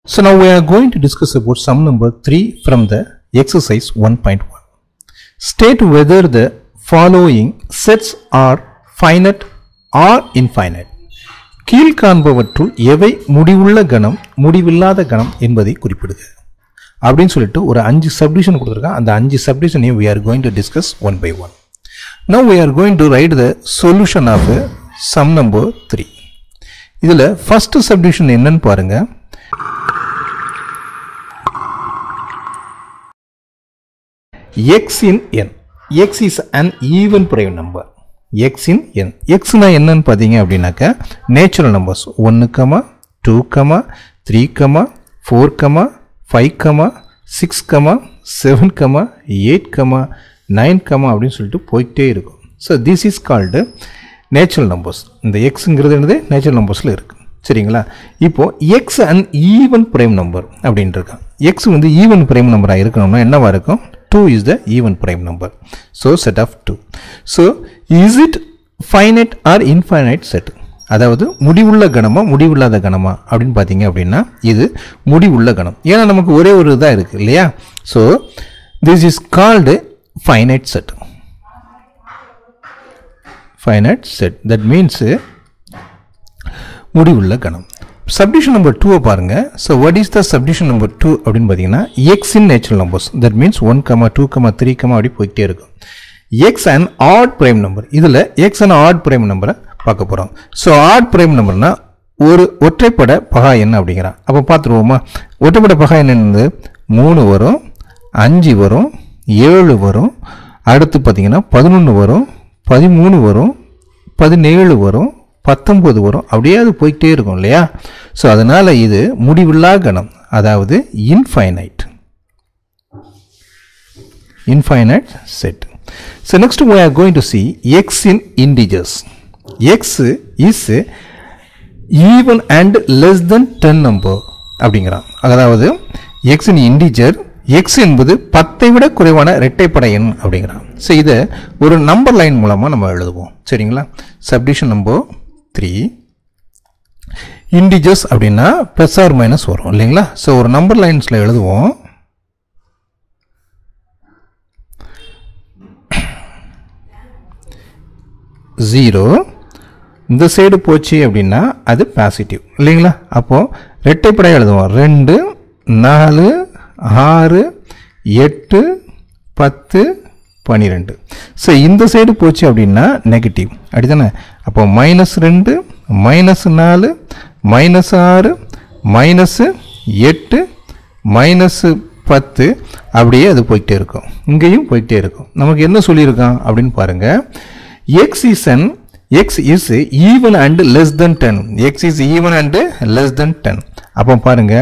So now we are going to discuss about sum number 3 from the exercise 1.1. State whether the following sets are finite or infinite. கீழ்காண்பவற்றுள் எவை முடிவுள்ள கணம் முடிவில்லாத கணம் என்பதை குறிப்பிடுக அப்படின்னு சொல்லிட்டு ஒரு அஞ்சு சப்டிஷன் கொடுத்துருக்கான் அந்த அஞ்சு சப்டிஷனையும் we are going to discuss one by one. Now we are going to write the solution of sum number 3. இதில் first subdivision என்னன்னு பாருங்க x in n x is an even prime number x in n x னா என்னன்னு பார்த்தீங்க அப்படின்னாக்கா natural numbers ஒன்று comma two comma three comma four comma five comma six comma seven comma eight comma nine comma அப்படின்னு சொல்லிட்டு போயிட்டே இருக்கும் so this is called natural numbers இந்த எக்ஸுங்கிறது என்னது நேச்சுரல் நம்பர்ஸில் இருக்குது சரிங்களா இப்போ X and even prime number அப்படின்ட்டு இருக்கான் எக்ஸ் வந்து ஈவன் பிரைம் நம்பராக இருக்கணும்னா என்னவா இருக்கும் two is the even prime number so set of two so is it finite or infinite set அதாவது முடிவுள்ள கணமா முடிவில்லாத கணமா அப்படின்னு பார்த்தீங்க அப்படின்னா இது முடிவுள்ள கணம் ஏன்னா நமக்கு ஒரே ஒரு இதாக இருக்குது இல்லையா so this is called finite set finite set that means முடிவுள்ள கணம் சப்டிஷன் நம்பர் டூவை பாருங்க so what is the subdivision number two அப்படின்னு பார்த்தீங்கன்னா x in natural numbers that means one comma two comma three comma அப்படி போய்கிட்டே இருக்கும் x and odd prime number இதில் எக்ஸ் அண்ட் ஆட் பிரைம் நம்பரை பார்க்க போகிறோம் ஸோ ஆட் பிரைம் நம்பர்னா ஒரு ஒற்றைப்படை பகா என்ன அப்படிங்கிறான் அப்போ பார்த்துருவோமா ஒற்றைப்படை பகா என்னது மூணு வரும் அஞ்சு வரும் ஏழு வரும் அடுத்து பார்த்தீங்கன்னா பதினொன்று வரும் பதிமூணு வரும் பதினேழு வரும் பத்தொம்பது வரும் அப்படியே அது போய்கிட்டே இருக்கும் இல்லையா ஸோ அதனால் இது முடிவில்லா கணம் அதாவது infinite infinite set so next we are going to see x in integers x is even and less than 10 number அப்படிங்கிறான் அதாவது x in integer x என்பது பத்தை விட குறைவான இரட்டைப்படை எண் அப்படிங்கிறான் ஸோ இதை ஒரு நம்பர் லைன் மூலமாக நம்ம எழுதுவோம் சரிங்களா சப்டிஷன் நம்பர் த்ரீ இண்டிஜஸ் அப்படின்னா ப்ளஸ் ஆர் மைனஸ் வரும் இல்லைங்களா ஸோ ஒரு நம்பர் லைன்ஸில் எழுதுவோம் ஜீரோ இந்த சைடு போச்சு அப்படின்னா அது பாசிட்டிவ் இல்லைங்களா அப்போது ரெட்டைப்படை எழுதுவோம் ரெண்டு நாலு ஆறு எட்டு பத்து பன்னிரெண்டு ஸோ இந்த சைடு போச்சு அப்படின்னா நெகட்டிவ் அப்படிதானே அப்போ மைனஸ் ரெண்டு மைனஸ் நாலு மைனஸ் ஆறு மைனஸு எட்டு மைனஸு பத்து அப்படியே அது போய்கிட்டே இருக்கும் இங்கேயும் போய்கிட்டே இருக்கும் நமக்கு என்ன சொல்லியிருக்கான் அப்படின்னு பாருங்கள் x is an x is even and less than ten x is even and less than ten அப்போ பாருங்கள்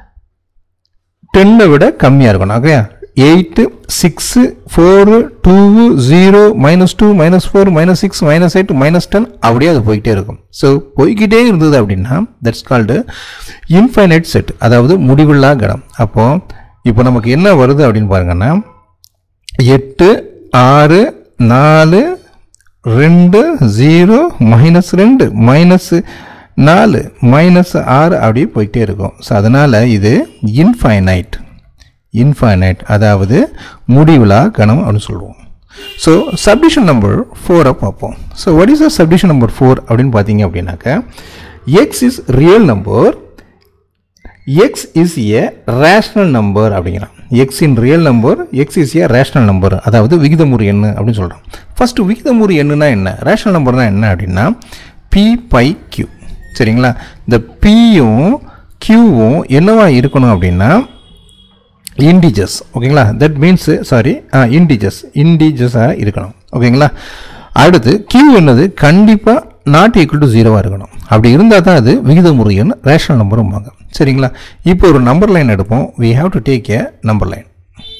டென்னை விட கம்மியாக இருக்கணும் okay eight six four two zero minus two minus four minus six minus eight minus ten அப்படியே அது போய்கிட்டே இருக்கும் ஸோ போய்கிட்டே இருந்தது அப்படின்னா தட்ஸ் கால்டு இன்ஃபைனைட் செட் அதாவது முடிவில்லா கடம் அப்போது இப்போ நமக்கு என்ன வருது அப்படின்னு பாருங்கன்னா எட்டு ஆறு நாலு ரெண்டு ஜீரோ மைனஸ் ரெண்டு மைனஸ் நாலு மைனஸ் ஆறு அப்படியே போயிட்டே இருக்கும் ஸோ அதனால் இது இன்ஃபைனைட் இன்ஃபைனைட் அதாவது முடிவிலா கணம் அப்படின்னு சொல்லுவோம் ஸோ சப்டிஷன் நம்பர் ஃபோரை பார்ப்போம் so what is the subdivision number four அப்படின்னு பார்த்தீங்க அப்படின்னாக்கா x is real number x is a rational number அப்படிங்கிறான் x in real number x is a rational number அதாவது விகிதமுறு எண்ணு அப்படின்னு சொல்கிறான் ஃபஸ்ட்டு விகிதமுறு எண்ணுனா என்ன ரேஷ்னல் நம்பர்னா என்ன அப்படின்னா பி பை கியூ சரிங்களா இந்த பியும் கியூவும் என்னவா இருக்கணும் அப்படின்னா இண்டிஜஸ் ஓகேங்களா தட் மீன்ஸ் சாரி இண்டிஜஸ் இண்டிஜஸாக இருக்கணும் ஓகேங்களா அடுத்து கியூ என்னது கண்டிப்பாக நாட் ஈக்குவல் டு ஜீரோவாக இருக்கணும் அப்படி இருந்தால் தான் அது விகிதமுறை எண் ரேஷனல் நம்பரும்பாங்க சரிங்களா இப்போ ஒரு நம்பர் லைன் எடுப்போம் we have to take a number line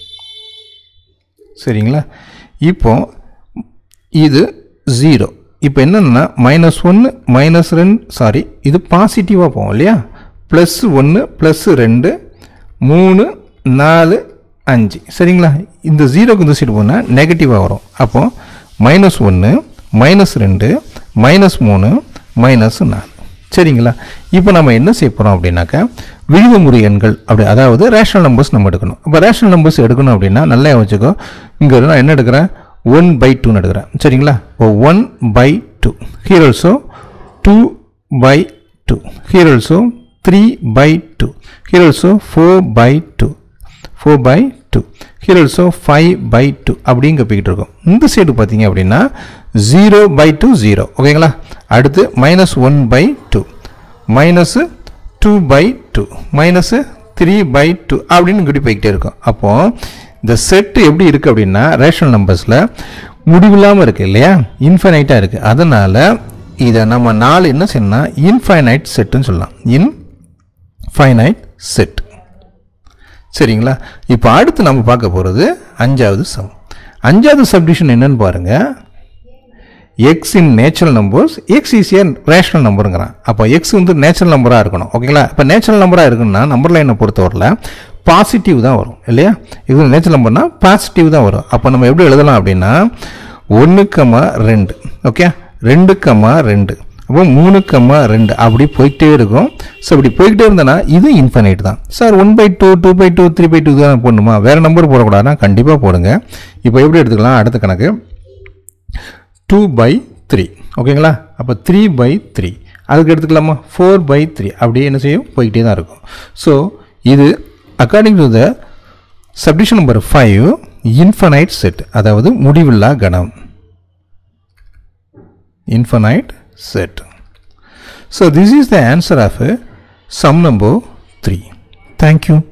சரிங்களா இப்போ இது ஜீரோ இப்போ என்னென்னா மைனஸ் ஒன்று மைனஸ் ரெண்டு சாரி இது பாசிட்டிவாக போகும் இல்லையா ப்ளஸ் ஒன்று ப்ளஸ் ரெண்டு மூணு நாலு அஞ்சு சரிங்களா இந்த ஜீரோக்கு இந்த சைடு போனால் நெகட்டிவாக வரும் அப்போது மைனஸ் ஒன்று மைனஸ் ரெண்டு மைனஸ் மூணு மைனஸ் நாலு சரிங்களா இப்போ நம்ம என்ன செய்ய போகிறோம் அப்படின்னாக்கா விகிதமுறை எண்கள் அப்படி அதாவது ரேஷனல் நம்பர்ஸ் நம்ம எடுக்கணும் இப்போ ரேஷனல் நம்பர்ஸ் எடுக்கணும் அப்படின்னா நல்லா வச்சுக்கோ இங்கே நான் என்ன எடுக்கிறேன் ஒன் பை டூன்னு எடுக்கிறேன் சரிங்களா இப்போ one by two here also two by two here also three by two here also four by two four by two here also five by two அப்படிங்க போய்கிட்டு இருக்கும் இந்த சைடு பார்த்தீங்க அப்படின்னா ஜீரோ பை டூ ஜீரோ ஓகேங்களா அடுத்து minus one by two minus two by two minus three by two அப்படின்னு இப்படி போய்கிட்டே இருக்கும் அப்போது இந்த செட்டு எப்படி இருக்குது அப்படின்னா ரேஷனல் நம்பர்ஸில் முடிவில்லாமல் இருக்குது இல்லையா இன்ஃபைனைட்டாக இருக்குது அதனால் இதை நம்ம நாலு என்ன செய்யணும்னா இன்ஃபைனைட் செட்டுன்னு சொல்லலாம் இன்ஃபைனைட் செட் சரிங்களா இப்போ அடுத்து நம்ம பார்க்க போகிறது அஞ்சாவது சம் அஞ்சாவது சப்டிஷன் என்னன்னு பாருங்கள் x in natural numbers x is a rational நம்பருங்கிறான் அப்போ எக்ஸ் வந்து நேச்சுரல் நம்பராக இருக்கணும் ஓகேங்களா இப்போ நேச்சுரல் நம்பராக இருக்குன்னா நம்பர் லைனை பொறுத்தவரையில் பாசிட்டிவ் தான் வரும் இல்லையா இது நேச்சுரல் நம்பர்னா பாசிட்டிவ் தான் வரும் அப்போ நம்ம எப்படி எழுதலாம் அப்படின்னா ஒன்று கம்மா ரெண்டு ஓகே ரெண்டு கம்மா ரெண்டு அப்போ மூணு கம்மா ரெண்டு அப்படி போயிட்டே இருக்கும் ஸோ அப்படி போய்கிட்டே இருந்தேன்னா இது இன்ஃபைனைட் தான் sir one by two two by two three by two தான் போடணுமா வேறு நம்பர் போடக்கூடாதுன்னா கண்டிப்பாக போடுங்க இப்போ எப்படி எடுத்துக்கலாம் அடுத்த கணக்கு டூ பை த்ரீ ஓகேங்களா அப்போ த்ரீ பை த்ரீ அதுக்கு எடுத்துக்கலாமா ஃபோர் பை த்ரீ அப்படியே என்ன செய்யும் போய்கிட்டே தான் இருக்கும் ஸோ இது according to the subdivision number five infinite set அதாவது முடிவில்லா கணம் infinite set. So this is the answer of uh, sum number 3. Thank you.